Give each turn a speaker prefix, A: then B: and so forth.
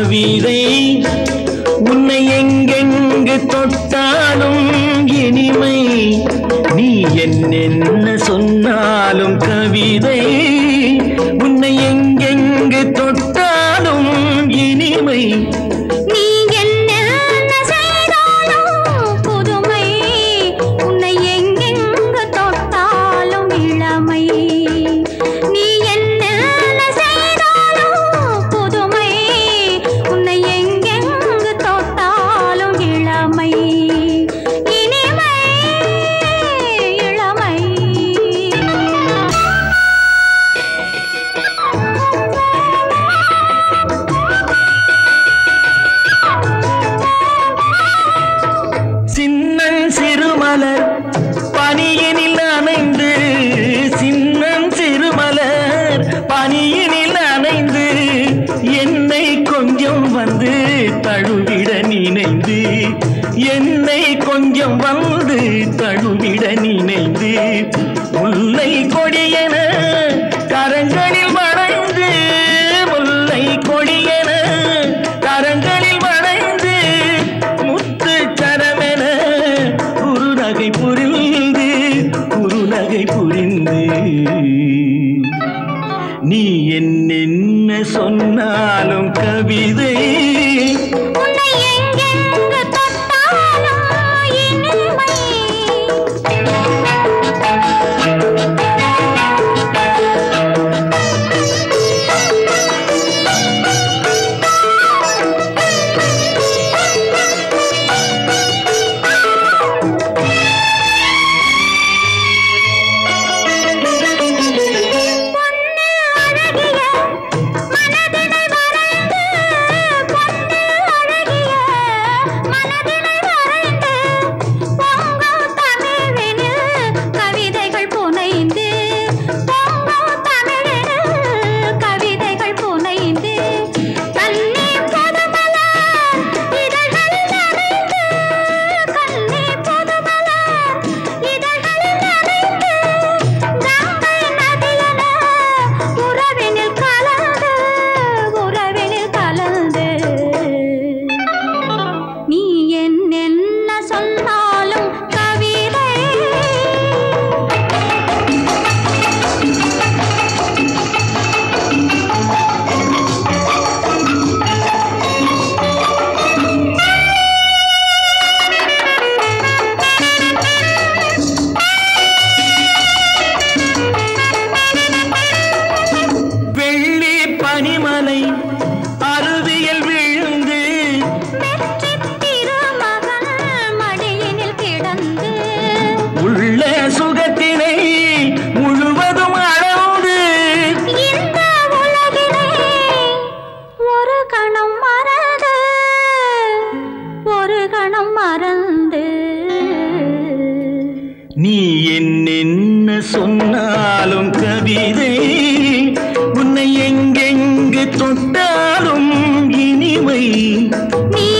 A: கவிதை உன்னை எங்கெங்கு தொட்டாலும் இனிமை நீ என்னென்ன சொன்னாலும் கவிதை உன்னை எங்கெங்கு தொட்டாலும் இனிமை
B: நீ என்ன செய்தாலும் புதுமை உன்னை எங்கெங்கு தொட்டாலும் இளமை நீ என்ன செய்தாலும் புதுமை உன்னை எங்கெங்கு தொட்டாலும் இளமை இனிமை இளமை
A: சின்னன் சிறுமலர் பனியினில் அணைந்து சின்னன் சிறுமலர் பனியினில் அணைந்து என்னை கொஞ்சம் வந்து தழுவிட நினைந்து என்னை கொஞ்சம் வந்து தழுவிட நினைந்து முல்லை கொடியென கரங்களில் வளைந்து முல்லை கொடியென கரங்களில் வளைந்து முத்து சரமென குறுநகை புரிந்து குறுநகை புரிந்து நீ என்னென்ன சொன்னாலும் கவிதை
B: உன்னை எங்கெங்கு தொட்டாலும் இனிமை பொன்னு அழகிய மனதினை வரைந்து பொன்னு அழகிய மனதினை வரைந்து பொங்கும் தமிழினில் கவிதைகள் புனைந்து பொங்கும் தமிழினில் கவிதைகள் புனைந்து கண்ணே புதுமலர் இதழ்களில் நனைந்து கண்ணே புதுமலர் இதழ்களில் நனைந்து கங்கை நதியென உறவினில் கலந்து உறவினில் கலந்து நீ என்னென்ன சொன்னாலும் கவிதை
A: வெள்ளி பனிமலை அருவியில் விழுந்து
B: வெற்றி திருமகன் மடியினில் கிடந்து
A: உள்ள சுகத்தினை முழுவதும் அளந்து
B: இந்த உலகினை ஒரு கணம் மறந்து ஒரு கணம் மறந்து
A: நீ என்னென்ன சொன்னாலும் கவிதை உன்னை எங்கெங்கு தொட்டாலும் இனிமை
B: நீ